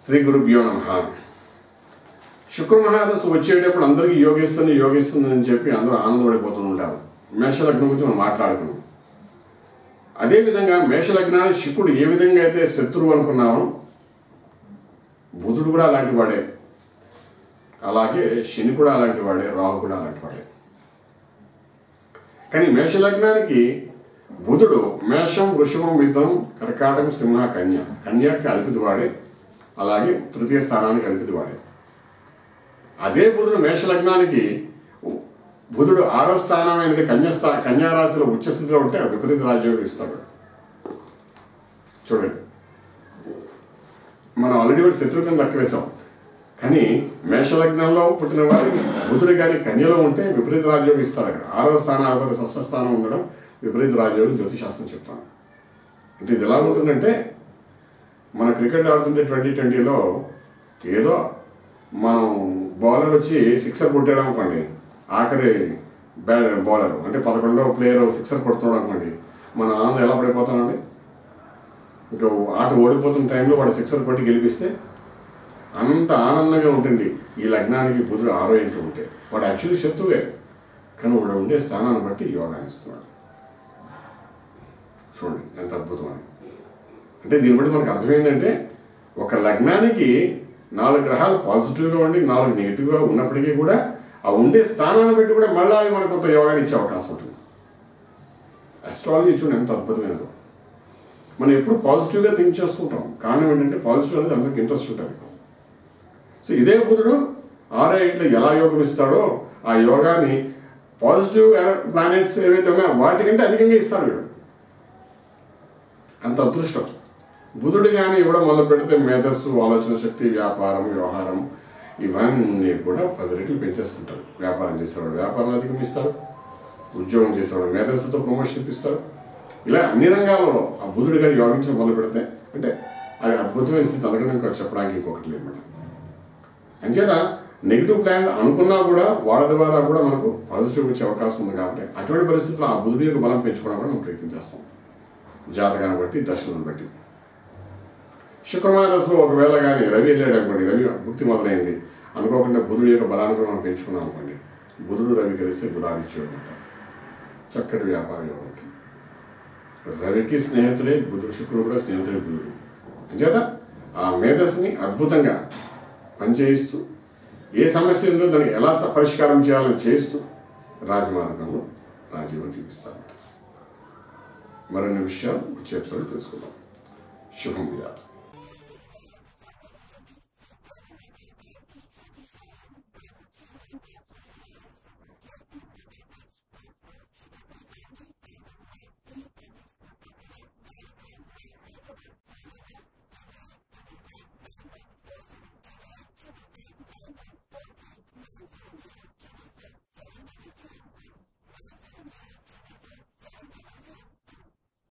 శ్రీ గురుభ్యో నమ శుక్రమహాదశ వచ్చేటప్పుడు అందరికీ యోగిస్తుంది యోగిస్తుంది అని చెప్పి అందరూ ఆనందపడిపోతూ ఉంటారు మేషలగ్నం గురించి మనం మాట్లాడుకున్నాం అదేవిధంగా మేషలగ్నాన్ని శుక్రుడు ఏ విధంగా అయితే శత్రువు అనుకున్నామో బుధుడు కూడా అలాంటి వాడే అలాగే శని కూడా అలాంటి వాడే రాహు కూడా అలాంటి వాడే కానీ మేషలగ్నానికి బుధుడు మేషం వృషభం మిథునం కర్కాటకం సింహ కన్య కన్యాకి అధిపతి వాడే అలాగే తృతీయ స్థానానికి అధిపతి వాడే అదే బుధుడు మేషలగ్నానికి బుధుడు ఆరో స్థానమైన కన్యస్థా కన్యారాశిలో ఉచ్చస్థితిలో ఉంటే విపరీత రాజ్యోగం ఇస్తాడు చూడండి మనం ఆల్రెడీ కూడా శత్రుఘ్నం లెక్క వేశాం కానీ మేషలగ్నంలో పుట్టిన వారికి బుధుడు కానీ కన్యలో ఉంటే విపరీత రాజ్యోగం ఇస్తాడు అక్కడ ఆరవ స్థానాధిపతి షష్ఠస్థానం ఉండడం విపరీత రాజ్యోగం జ్యోతిశాస్త్రం చెప్తాను అంటే ఇది ఎలా ఉంటుందంటే మన క్రికెట్ ఆడుతుంటే ట్వంటీ ట్వంటీలో ఏదో మనం బౌలర్ వచ్చి సిక్సర్ కొట్టాడు అనుకోండి ఆఖరి బ్యా బౌలర్ అంటే పదకొండవ ప్లేయర్ సిక్సర్ కొడుతున్నాడు అనుకోండి మన ఆనందం ఎలా పడిపోతామండి ఇంకా ఆట ఓడిపోతున్న టైంలో వాడు సిక్సర్ కొట్టి గెలిపిస్తే అంత ఆనందంగా ఉంటుంది ఈ లగ్నానికి బుధుడు ఆరో ఇంట్లో ఉంటే వాడు యాక్చువల్లీ శత్రువే కానీ వాడు ఉండే స్థానాన్ని బట్టి యోగాన్ని ఇస్తున్నాడు చూడండి ఎంత అద్భుతం అని అంటే దీన్ని బట్టి మనకు అర్థమైందంటే ఒక లగ్నానికి నాలుగు గ్రహాలు పాజిటివ్గా ఉండి నాలుగు నెగిటివ్గా ఉన్నప్పటికీ కూడా ఆ ఉండే స్థానాన్ని బట్టి కూడా మళ్ళీ అవి మనకు కొంత యోగాన్ని ఇచ్చే అవకాశం ఉంటుంది అస్ట్రాలజీ చూడండి ఎంత అద్భుతమైనదో మనం ఎప్పుడు పాజిటివ్గా థింక్ చేస్తుంటాం కారణం ఏంటంటే పాజిటివ్ అనేది అందరికి ఇంట్రెస్ట్ ఉంటుంది సో ఇదే బుధుడు ఆరో ఇంట్లో ఎలా యోగం ఇస్తాడో ఆ యోగాన్ని పాజిటివ్ ప్లానెట్స్ ఏవైతే ఉన్నాయో వాటికంటే అధికంగా ఇస్తాడు వీడు అంత అదృష్టం బుధుడు కానీ ఇవ్వడం మొదలు పెడితే మేధస్సు ఆలోచన శక్తి వ్యాపారం వ్యవహారం ఇవన్నీ కూడా పది రెట్లు పెంచేస్తుంటారు వ్యాపారం చేసేవాడు వ్యాపారం అధికం ఇస్తారు ఉద్యోగం చేసేవాడు మేధస్సుతో ప్రమోషన్ ఇప్పిస్తారు ఇలా అన్ని రంగాలలో ఆ బుధుడు గారు యోగించడం మొదలు పెడితే అంటే అది అద్భుతమైన స్థితి అందుకని ఇంకా చెప్పడానికి ఇంకొకటి లేదన్నమాట అంచేత నెగిటివ్ ప్లాన్ అనుకున్నా కూడా వాళ్ళ ద్వారా కూడా మనకు పాజిటివ్ వచ్చే అవకాశం ఉంది కాబట్టి అటువంటి పరిస్థితుల్లో ఆ బుధుడి యొక్క బలం పెంచుకోవడం కూడా మనం ప్రయత్నం చేస్తాం జాతకాన్ని బట్టి దర్శనం బట్టి శుక్రవార దశలో ఒకవేళ కానీ రవి వెళ్ళాడు అనుకోండి రవి భక్తి మొదలైంది అనుకోకుండా బుధుడి యొక్క బలాన్ని కూడా మనం పెంచుకున్నాం అనుకోండి బుధుడు రవి కలిస్తే బుధాదిత్య యోగం అంటారు చక్కటి వ్యాపార యోగం ఉంటుంది రవికి స్నేహితుడే బుధుడు శుక్రుడు కూడా స్నేహితుడే బుధుడు అంచేత ఆ మేధస్సుని అద్భుతంగా పనిచేయిస్తూ ఏ సమస్య ఉందో దాన్ని ఎలా స- పరిష్కారం చేయాలని చేస్తూ రాజమార్గంలో రాజీవం చూపిస్తారన్నమాట మరిన్ని విషయాలు వచ్చే ఎపిసోడ్ తెలుసుకుందాం శుభం వ్యాధి